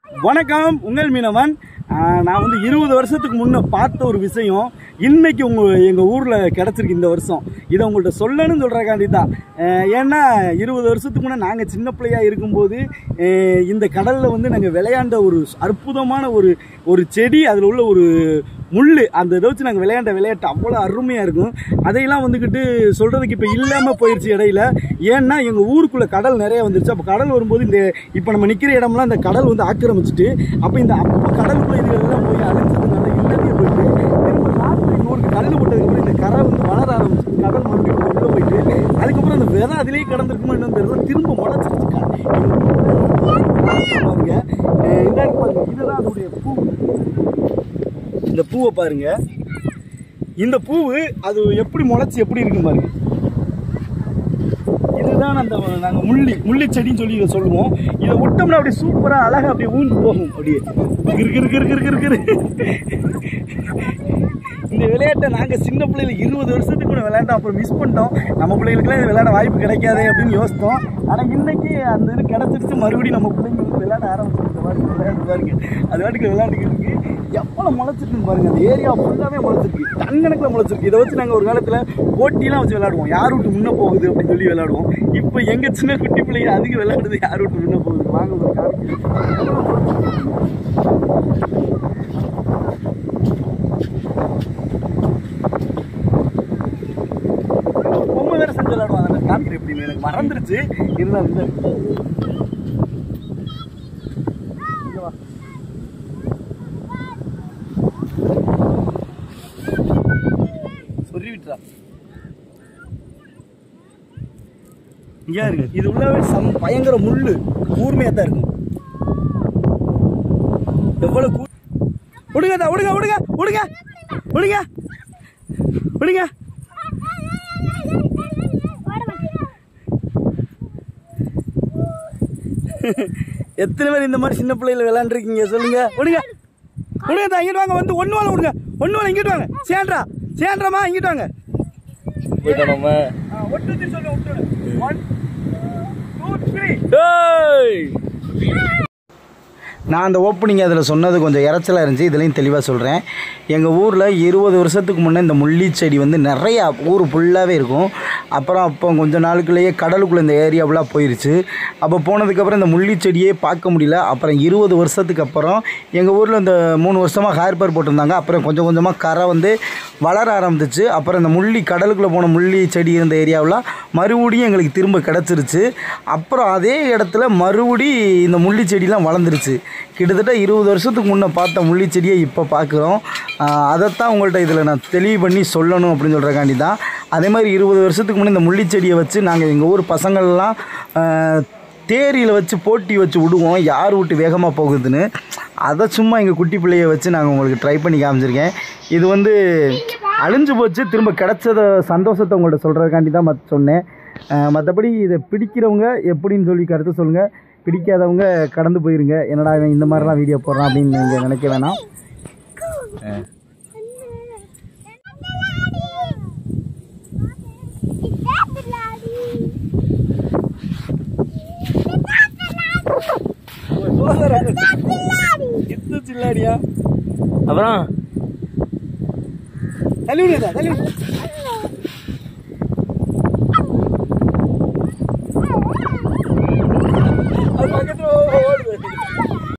வணக்கம் உங்கள் மீனவன் ஆஹ் நான் வந்து இருபது வருஷத்துக்கு முன்ன பார்த்த ஒரு விஷயம் இன்னைக்கு உங்க எங்க ஊர்ல கிடைச்சிருக்கு இந்த வருஷம் இதை உங்கள்ட்ட சொல்லணும்னு சொல்றக்காண்டி தான் ஆஹ் ஏன்னா இருபது வருஷத்துக்கு முன்னே நாங்க சின்ன பிள்ளையா இருக்கும்போது ஆஹ் இந்த கடல்ல வந்து நாங்க விளையாண்ட ஒரு அற்புதமான ஒரு ஒரு செடி அதுல உள்ள ஒரு முள் அந்த இதை வச்சு நாங்கள் விளையாண்ட விளையாட்டு அவ்வளோ அருமையாக இருக்கும் அதையெல்லாம் வந்துக்கிட்டு சொல்கிறதுக்கு இப்போ இல்லாமல் போயிடுச்சு இடையில ஏன்னா எங்கள் ஊருக்குள்ளே கடல் நிறைய வந்துருச்சு அப்போ கடல் வரும்போது இந்த இப்போ நம்ம நிற்கிற இடம்லாம் இந்த கடல் வந்து ஆக்கிரமிச்சிட்டு அப்போ இந்த அப்போ கடலுக்குள்ளே இதுகளெல்லாம் போய் அழிஞ்சதுனால இல்லவே போயிட்டு திரும்ப ராத்திரி இன்னொரு கல் போட்டதுக்கப்புறம் இந்த கரை வந்து வளர ஆரம்பிச்சு கடல் மறுபடியும் உள்ளே போயிட்டு அதுக்கப்புறம் அந்த விதை அதிலேயே கடந்திருக்குமா என்னன்னு தெரியல திரும்ப முளைச்சிருச்சு பாருங்க அஹ் இதா இருக்கு பாருங்க இதுதான் அதோடைய பூ இந்த பூவை பாருங்க இந்த பூவு அது எப்படி முளைச்சு எப்படி இருக்கு பாருங்க இதுதான் அந்த நாங்கள் முள்ளி முள்ளி செடின்னு சொல்லி இதை சொல்லுவோம் இதை விட்டோம்னா அப்படியே சூப்பராக அழகாக அப்படியே ஊந்து போகும் அப்படியே கிரு கிரு கிரு கிரு கிரு கிரு இந்த விளையாட்டை நாங்கள் சின்ன பிள்ளைல இருபது வருஷத்துக்கு கூட விளையாண்டோம் அப்புறம் மிஸ் பண்ணிட்டோம் நம்ம பிள்ளைகளுக்குலாம் இது விளையாட வாய்ப்பு கிடைக்காதே அப்படின்னு யோசித்தோம் ஆனால் இன்னைக்கு அந்த இது கிடச்சிருச்சு மறுபடியும் நம்ம பிள்ளைங்க வந்து விளையாட ஆரம்பிச்சிருக்கு பாருங்க விளையாண்டு பாருங்க அது வாட்டுக்கு விளையாண்டுக்கிட்டு இருக்கு எவ்வளோ முளைச்சிருக்குன்னு பாருங்க அந்த ஏரியா ஃபுல்லாகவே முளைச்சிருக்கு கண்கணக்கில் முளைச்சிருக்கு இதை வச்சு நாங்கள் ஒரு காலத்தில் போட்டியெல்லாம் வச்சு விளையாடுவோம் யார் விட்டு முன்னே போகுது அப்படின்னு சொல்லி விளையாடுவோம் இப்போ எங்கள் சின்ன குட்டி பிள்ளைங்க அதிக விளையாடுது யார் விட்டு முன்னே போகுது வாங்க ஒரு காரணம் பொம்மை வேற செஞ்சு விளையாடுவாங்க அந்த காமிக்கிற எப்படின்னு எனக்கு மறந்துருச்சு இருந்தாலும் இந்த இங்க வா. சொல்லி விட்டுறா இங்கே இருக்கு இது உள்ளவே சம் பயங்கர முள்ளு கூர்மையாக தான் இருக்கும் எவ்வளவு கூ விடுங்க தா, விடுங்க விடுங்க விடுங்க விடுங்க விடுங்க எத்தனை பேர் இந்த மாதிரி சின்ன பிள்ளைல விளையாண்டுருக்கீங்க சொல்லுங்க விடுங்க விடுங்க தா, இங்கிட்டு வாங்க வந்து ஒன்று வாழ விடுங்க ஒன்று வாழ இங்கிட்டு வாங்க சேன்றா சேன்றமா இங்கிட்டு வாங்க போயிட்டோம் நம்ம ஒட்டு சொல்லுங்க ஒன் டூ த்ரீ டேய் நான் அந்த ஓப்பனிங் அதில் சொன்னது கொஞ்சம் இறைச்சலாக இருந்துச்சு இதுலேயும் தெளிவாக சொல்கிறேன் எங்கள் ஊரில் இருபது வருஷத்துக்கு முன்னே இந்த முள்ளி செடி வந்து நிறையா ஊர் ஃபுல்லாகவே இருக்கும் அப்புறம் அப்போ கொஞ்ச நாளுக்குள்ளேயே கடலுக்குள்ளே இந்த ஏரியா ஃபுல்லாக போயிருச்சு அப்போ போனதுக்கப்புறம் இந்த முள்ளி செடியே பார்க்க முடியல அப்புறம் இருபது வருஷத்துக்கு அப்புறம் எங்கள் ஊரில் இந்த மூணு வருஷமாக ஹேர்பர் போட்டிருந்தாங்க அப்புறம் கொஞ்சம் கொஞ்சமாக கரை வந்து வளர ஆரம்பிச்சிச்சு அப்புறம் இந்த முள்ளி கடலுக்குள்ளே போன முள்ளி செடி இருந்த ஏரியாவில் மறுபடியும் எங்களுக்கு திரும்ப கிடச்சிருச்சு அப்புறம் அதே இடத்துல மறுபடி இந்த முள்ளி செடிலாம் வளர்ந்துருச்சு கிட்டத்தட்ட இருபது வருஷத்துக்கு முன்னே பார்த்த முள்ளி செடியை இப்போ பார்க்குறோம் ஆஹ் அதைத்தான் உங்கள்கிட்ட இதில் நான் தெளிவு பண்ணி சொல்லணும் அப்படின்னு சொல்கிறக்காண்டி தான் அதே மாதிரி இருபது வருஷத்துக்கு முன்னே இந்த முள்ளி செடியை வச்சு நாங்கள் எங்கள் ஊர் பசங்கள்லாம் ஆஹ் தேரியில் வச்சு போட்டி வச்சு விடுவோம் யார் விட்டு வேகமாக போகுதுன்னு அதை சும்மா எங்கள் குட்டி பிள்ளைய வச்சு நாங்கள் உங்களுக்கு ட்ரை பண்ணி காமிச்சிருக்கேன் இது வந்து அழிஞ்சு போச்சு திரும்ப கிடைச்சத சந்தோஷத்தை உங்கள்கிட்ட சொல்கிறதுக்காண்டி தான் மத் சொன்னேன் அஹ் மற்றபடி இதை பிடிக்கிறவங்க எப்படின்னு சொல்லி கருத்து சொல்லுங்கள் பிடிக்காதவங்க கடந்து போயிருங்க என்னடா இவன் இந்த மாதிரிலாம் வீடியோ போடுறான் அப்படின்னு நீங்கள் நினைக்க வேணாம் இத்து சில்லாடியா அப்புறம் தள்ளி விடுங்க தள்ளி விடுங்க அது பக்கத்துல ஓடுது